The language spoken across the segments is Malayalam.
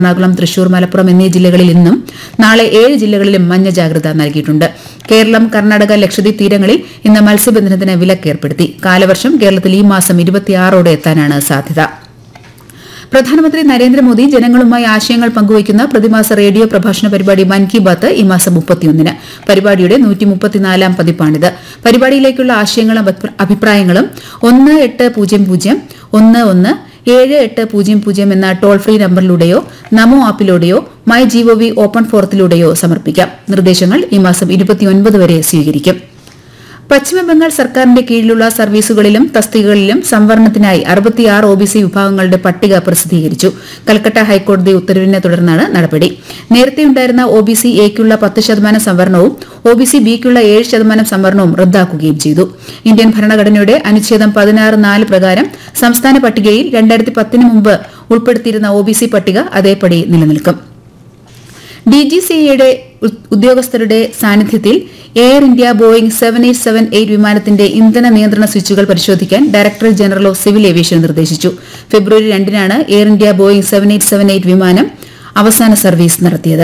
എറണാകുളം തൃശൂർ മലപ്പുറം എന്നീ ജില്ലകളിൽ ഇന്നും നാളെ ഏഴ് ജില്ലകളിലും മഞ്ഞ ജാഗ്രത നൽകിയിട്ടുണ്ട് കേരളം കർണാടക ലക്ഷദ്വീപ് തീരങ്ങളിൽ ഇന്ന് മത്സ്യബന്ധനത്തിന് വിലക്കേർപ്പെടുത്തി കാലവർഷം കേരളത്തിൽ ഈ മാസം ഇരുപത്തിയാറോടെ എത്താനാണ് സാധ്യത പ്രധാനമന്ത്രി നരേന്ദ്രമോദി ജനങ്ങളുമായി ആശയങ്ങൾ പങ്കുവയ്ക്കുന്ന പ്രതിമാസ റേഡിയോ പ്രഭാഷണ പരിപാടി മൻ കി ബാത്ത് ഈ മാസം മുപ്പത്തിയൊന്നിന് പരിപാടിയുടെ നൂറ്റി മുപ്പത്തിനാലാം പതിപ്പാണിത് പരിപാടിയിലേക്കുള്ള ആശയങ്ങളും അഭി- അഭിപ്രായങ്ങളും ഒന്ന് എട്ട് പൂജ്യം പൂജ്യം ഒന്ന് ഒന്ന് ഏഴ് എട്ട് പൂജ്യം പൂജ്യം എന്ന ടോൾ ഫ്രീ നമ്പറിലൂടെയോ നമോ ആപ്പിലൂടെയോ മൈ ജിഒവി ഓപ്പൺ ഫോറത്തിലൂടെയോ സമർപ്പിക്കാം നിർദ്ദേശങ്ങൾ ഈ മാസം ഇരുപത്തിയൊൻപത് വരെ സ്വീകരിക്കും പശ്ചിമബംഗാൾ സർക്കാരിന്റെ കീഴിലുള്ള സർവീസുകളിലും തസ്തികകളിലും സംവരണത്തിനായി അറുപത്തിയാറ് ഒ ബി സി വിഭാഗങ്ങളുടെ പട്ടിക പ്രസിദ്ധീകരിച്ചു കൽക്കട്ട ഹൈക്കോടതി ഉത്തരവിനെ തുടർന്നാണ് നടപടി നേരത്തെയുണ്ടായിരുന്ന ഒ ബി സി എക്കുള്ള പത്ത് ശതമാനം സംവരണവും ഒ ബി സി ബിക്കുള്ള ഏഴ് ശതമാനം സംവരണവും റദ്ദാക്കുകയും ചെയ്തു ഇന്ത്യൻ ഭരണഘടനയുടെ അനുച്ഛേദം പതിനാറ് നാല് പ്രകാരം സംസ്ഥാന പട്ടികയിൽ രണ്ടായിരത്തി പത്തിന് മുമ്പ് ഉൾപ്പെടുത്തിയിരുന്ന ഒ ബി സി പട്ടിക അതേപടി നിലനിൽക്കും ഡിജിസിഎയുടെ ഉദ്യോഗസ്ഥരുടെ സാന്നിധ്യത്തിൽ Air India Boeing seven eight seven eight വിമാനത്തിന്റെ ഇന്ധന നിയന്ത്രണ സ്വിച്ചുകൾ പരിശോധിക്കാൻ director general of civil aviation നിർദ്ദേശിച്ചു ഫെബ്രുവരി രണ്ടിനാണ് Air India Boeing seven eight seven eight വിമാനം അവസാന സർവീസ് നടത്തിയത്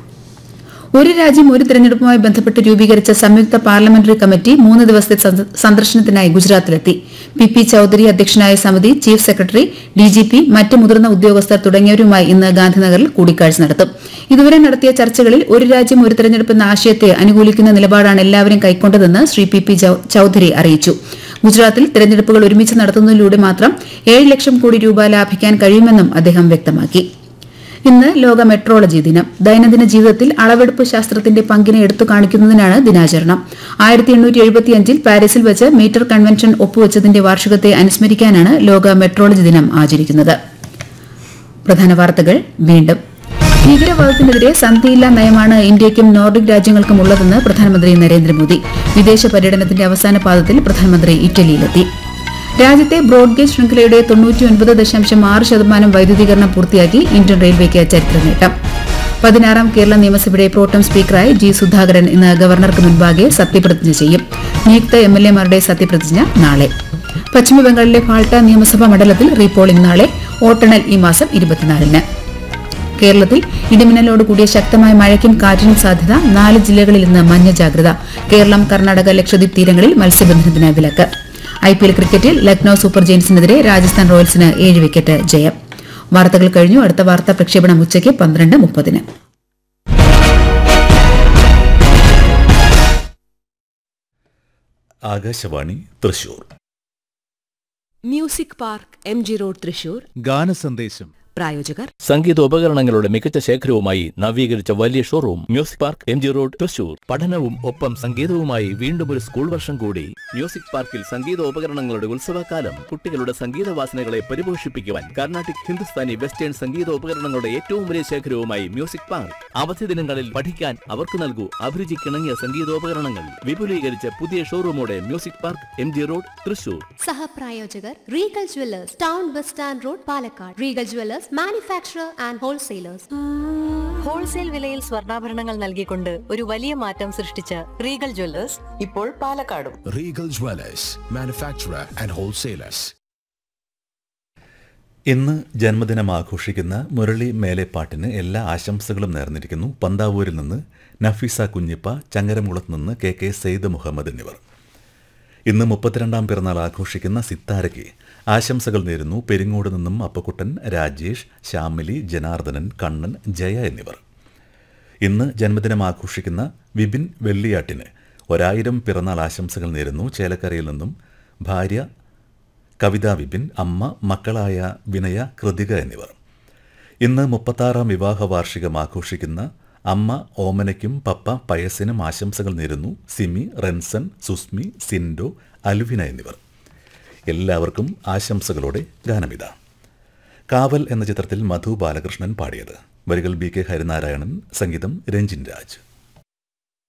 ഒരു രാജ്യം ഒരു തെരഞ്ഞെടുപ്പുമായി ബന്ധപ്പെട്ട് രൂപീകരിച്ച സംയുക്ത പാർലമെന്ററി കമ്മിറ്റി മൂന്ന് ദിവസത്തെ സന്ദ- സന്ദർശനത്തിനായി ഗുജറാത്തിലെത്തി പി പി ചൌധരി അധ്യക്ഷനായ സമിതി ചീഫ് സെക്രട്ടറി ഡിജിപി മറ്റ് മുതിർന്ന ഉദ്യോഗസ്ഥർ തുടങ്ങിയവരുമായി ഇന്ന് ഗാന്ധിനഗറിൽ കൂടിക്കാഴ്ച നടത്തും ഇതുവരെ നടത്തിയ ചർച്ചകളിൽ ഒരു രാജ്യം ഒരു തെരഞ്ഞെടുപ്പ് എന്ന ആശയത്തെ അനുകൂലിക്കുന്ന നിലപാടാണ് എല്ലാവരും കൈക്കൊണ്ടതെന്ന് ശ്രീ പി പി ചൌ- ചൌധരി അറിയിച്ചു ഗുജറാത്തിൽ തെരഞ്ഞെടുപ്പുകൾ ഒരുമിച്ച് നടത്തുന്നതിലൂടെ മാത്രം ഏഴ് ലക്ഷം കോടി രൂപ ലാഭിക്കാൻ കഴിയുമെന്നും അദ്ദേഹം വ്യക്തമാക്കി ഇന്ന് ലോക മെട്രോളജി ദിനം ദൈനംദിന ജീവിതത്തിൽ അളവെടുപ്പ് ശാസ്ത്രത്തിന്റെ പങ്കിനെ എടുത്തു കാണിക്കുന്നതിനാണ് ദിനാചരണം ആയിരത്തി എണ്ണൂറ്റി എഴുപത്തിയഞ്ചിൽ പാരീസിൽ വെച്ച് മീറ്റർ കൺവെൻഷൻ ഒപ്പുവച്ചതിന്റെ വാർഷികത്തെ അനുസ്മരിക്കാനാണ് ലോക മെട്രോളജി ദിനം ആചരിക്കുന്നത് പ്രധാന വാർത്തകൾ വീണ്ടും ഭീകരവാദത്തിനെതിരെ സന്ധിയില്ലാ നയമാണ് ഇന്ത്യയ്ക്കും നോർഡിക് രാജ്യങ്ങൾക്കും ഉള്ളതെന്ന് പ്രധാനമന്ത്രി നരേന്ദ്രമോദി വിദേശ പര്യടനത്തിന്റെ അവസാന പാദത്തിൽ പ്രധാനമന്ത്രി ഇറ്റലിയിലെത്തി രാജ്യത്തെ ബ്രോഡ്ഗേജ് ശൃംഖലയുടെ തൊണ്ണൂറ്റിയൊൻപത് ദശാംശം ആറ് ശതമാനം വൈദ്യുതീകരണം പൂർത്തിയാക്കി ഇന്ത്യൻ റെയിൽവേക്ക് ചരിത്ര നേട്ടം പതിനാറാം കേരള നിയമസഭയുടെ പ്രോട്ടം സ്പീക്കറായി ജി സുധാകരൻ ഇന്ന് ഗവർണർക്ക് മുൻപാകെ സത്യപ്രതിജ്ഞ ചെയ്യും നിയുക്ത എം എൽ എമാരുടെ സത്യപ്രതിജ്ഞ നാളെ പശ്ചിമബംഗാളിലെ ഫാൾട്ട നിയമസഭാ മണ്ഡലത്തിൽ റീപോളിംഗ് നാളെ വോട്ടെണ്ണൽ ഈ മാസം ഇരുപത്തിനാലിന് കേരളത്തിൽ ഇടിമിന്നലോട് കൂടിയ ശക്തമായ മഴയ്ക്കും കാറ്റിനും സാധ്യത നാല് ജില്ലകളിൽ ഇന്ന് മഞ്ഞ ജാഗ്രത കേരളം കർണാടക ലക്ഷദ്വീപ് തീരങ്ങളിൽ മത്സ്യബന്ധനത്തിന് വിലക്ക് ഐ പി എൽ ക്രിക്കറ്റിൽ ലക്നൌ സൂപ്പർ ജെയിൻസിനെതിരെ രാജസ്ഥാൻ റോയൽസിന് ഏഴ് വിക്കറ്റ് ജയം വാർത്തകൾ കഴിഞ്ഞു അടുത്ത വാർത്താ പ്രക്ഷേപണം ഉച്ചയ്ക്ക് പന്ത്രണ്ട് മുപ്പതിന് Akashvani Thrissur music park M G road Thrissur ഗാനസന്ദേശം പ്രായോജകർ സംഗീതോപകരണങ്ങളുടെ മികച്ച ശേഖരവുമായി നവീകരിച്ച വലിയ showroom music park M G road Thrissur പഠനവും ഒപ്പം സംഗീതവുമായി വീണ്ടും ഒരു സ്കൂൾ വർഷം കൂടി മ്യൂസിക് പാർക്കിൽ സംഗീതോപകരണങ്ങളുടെ ഉത്സവകാലം കുട്ടികളുടെ സംഗീത വാസനകളെ പരിപോഷിപ്പിക്കുവാൻ കർണാട്ടിക് ഹിന്ദുസ്ഥാനി വെസ്റ്റേൺ സംഗീതോപകരണങ്ങളുടെ ഏറ്റവും വലിയ ശേഖരവുമായി മ്യൂസിക് പാർക്ക് അവധി ദിനങ്ങളിൽ പഠിക്കാൻ അവർക്ക് നൽകൂ അഭിരുചിക്കിണങ്ങിയ സംഗീതോപകരണങ്ങൾ വിപുലീകരിച്ച പുതിയ ഷോറൂമോടെ music park M G road Thrissur സഹപ്രായോജകർ Regal jewellers town bus stand road Palakkad Regal jewellers manufacturer and wholesalers wholesale വിലയിൽ സ്വർണ്ണാഭരണങ്ങൾ നൽകിക്കൊണ്ട് ഒരു വലിയ മാറ്റം സൃഷ്ടിച്ച റീഗൽ ജ്വല്ലേഴ്സ് ഇപ്പോൾ പാലക്കാടും Regal Dwellers, manufacturer and wholesalers. ഇന്ന് ജന്മദിനം ആഘോഷിക്കുന്ന മുരളി മേലെപ്പാട്ടിന് എല്ലാ ആശംസകളും നേർന്നിരിക്കുന്നു പന്താവൂരിൽ നിന്ന് നഫീസ കുഞ്ഞിപ്പ ചങ്ങരംകുളത്ത് നിന്ന് കെ കെ സെയ്ദ് മുഹമ്മദ് എന്നിവർ ഇന്ന് മുപ്പത്തിരണ്ടാം പിറന്നാൾ ആഘോഷിക്കുന്ന സിത്താരയ്ക്ക് ആശംസകൾ നേരുന്നു പെരിങ്ങോട് നിന്നും അപ്പക്കുട്ടൻ രാജേഷ് ശ്യാമിലി ജനാർദ്ദനൻ കണ്ണൻ ജയ എന്നിവർ ഇന്ന് ജന്മദിനം ആഘോഷിക്കുന്ന വിപിൻ വെള്ളിയാട്ടിന് ഒരായിരം പിറന്നാൾ ആശംസകൾ നേരുന്നു ചേലക്കരയിൽ നിന്നും ഭാര്യ കവിത വിപിൻ അമ്മ മക്കളായ വിനയ കൃതിക എന്നിവർ ഇന്ന് മുപ്പത്താറാം വിവാഹ വാർഷികം ആഘോഷിക്കുന്ന അമ്മ ഓമനയ്ക്കും പപ്പ പയസിനും ആശംസകൾ നേരുന്നു സിമി റെൻസൺ സുസ്മി സിൻഡോ അൽവിന എന്നിവർ എല്ലാവർക്കും ആശംസകളോടെ ഗാനമിത കാവൽ എന്ന ചിത്രത്തിൽ മധു ബാലകൃഷ്ണൻ പാടിയത് വരികൾ ബി കെ ഹരിനാരായണൻ സംഗീതം രഞ്ജിൻ രാജ്